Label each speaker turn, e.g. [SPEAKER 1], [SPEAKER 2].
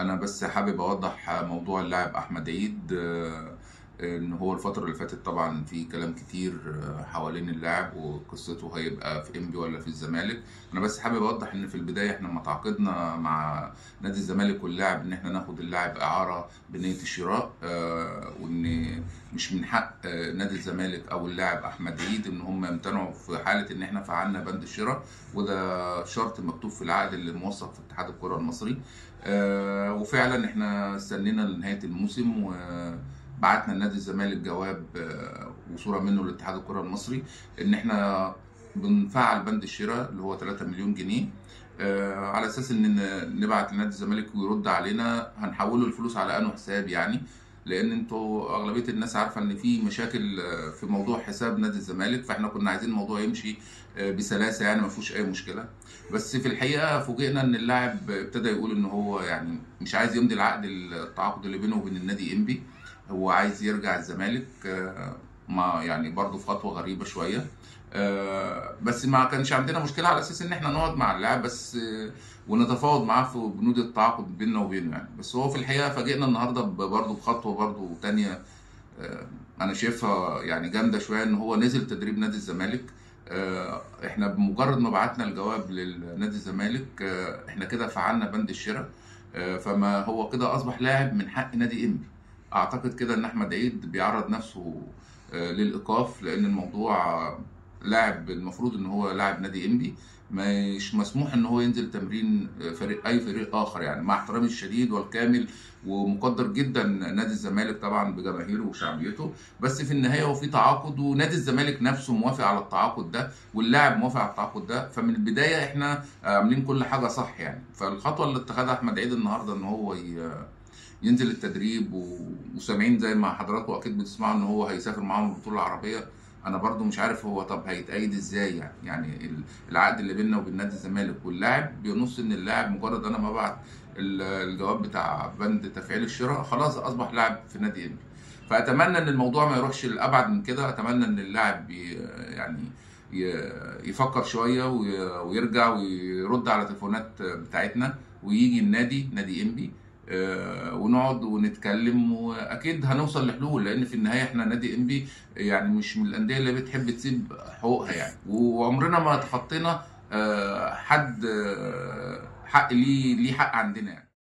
[SPEAKER 1] انا بس حابب اوضح موضوع اللاعب احمد عيد آه، ان هو الفتره اللي فاتت طبعا في كلام كتير آه، حوالين اللاعب وقصته هيبقى في انبي ولا في الزمالك انا بس حابب اوضح ان في البدايه احنا لما تعاقدنا مع نادي الزمالك واللاعب ان احنا ناخد اللاعب اعاره بنيه الشراء آه، وان مش من حق آه، نادي الزمالك او اللاعب احمد عيد ان هم يمتنعوا في حاله ان احنا فعلنا بند الشراء وده شرط مكتوب في العقد اللي موثق في اتحاد الكره المصري آه، وفعلا احنا استنينا لنهايه الموسم وبعتنا لنادي الزمالك جواب آه، وصوره منه لاتحاد الكره المصري ان احنا بنفعل بند الشراء اللي هو 3 مليون جنيه آه، على اساس ان نبعت لنادي الزمالك ويرد علينا هنحوله الفلوس على انه حساب يعني لان انتوا اغلبيه الناس عارفه ان في مشاكل آه، في موضوع حساب نادي الزمالك فاحنا كنا عايزين الموضوع يمشي آه، بسلاسه يعني ما فيهوش اي مشكله بس في الحقيقه فوجئنا ان اللاعب ابتدى يقول ان هو يعني مش عايز يمضي العقد التعاقد اللي بينه وبين النادي انبي هو عايز يرجع الزمالك آه، ما يعني برضه في خطوه غريبه شويه آه، بس ما كانش عندنا مشكله على اساس ان احنا نقعد مع اللاعب بس آه، ونتفاوض معاه في بنود التعاقد بيننا وبينه يعني بس هو في الحقيقه فاجئنا النهارده ب- برضه بخطوه برضه تانية آه، انا شايفها يعني جامده شويه ان هو نزل تدريب نادي الزمالك آه، احنا بمجرد ما بعتنا الجواب لنادي الزمالك آه، احنا كده فعلنا بند الشراء آه، فما هو كده اصبح لاعب من حق نادي انبي اعتقد كده ان احمد عيد بيعرض نفسه آه، للايقاف لان الموضوع آه، لاعب المفروض ان هو لاعب نادي انبي مش مسموح ان هو ينزل تمرين فريق اي فريق اخر يعني مع احترامي الشديد والكامل ومقدر جدا نادي الزمالك طبعا بجماهيره وشعبيته بس في النهايه هو في تعاقد ونادي الزمالك نفسه موافق على التعاقد ده واللاعب موافق على التعاقد ده فمن البدايه احنا عاملين كل حاجه صح يعني فالخطوه اللي اتخذها احمد عيد النهارده ان هو ي- ينزل التدريب و- وسامعين زي ما حضراتكم اكيد بتسمعوا ان هو هيسافر معاهم البطوله العربيه انا برضو مش عارف هو طب هيتأيد ازاي يعني يعني ال- العقد اللي بيننا وبين نادي الزمالك واللاعب بينص ان اللاعب مجرد انا ما بعت ال- الجواب بتاع بند تفعيل الشراء خلاص اصبح لاعب في نادي انبي فاتمنى ان الموضوع ما يروحش لابعد من كده اتمنى ان اللاعب ي- يعني ي- يفكر شويه وي- ويرجع ويرد على تليفونات بتاعتنا ويجي النادي نادي انبي آه، ونقعد ونتكلم واكيد هنوصل لحلول لان في النهايه احنا نادي انبي يعني مش من الانديه اللي بتحب تسيب حقوقها يعني وعمرنا ما تخطينا آه، حد آه، حق ليه ليه حق عندنا يعني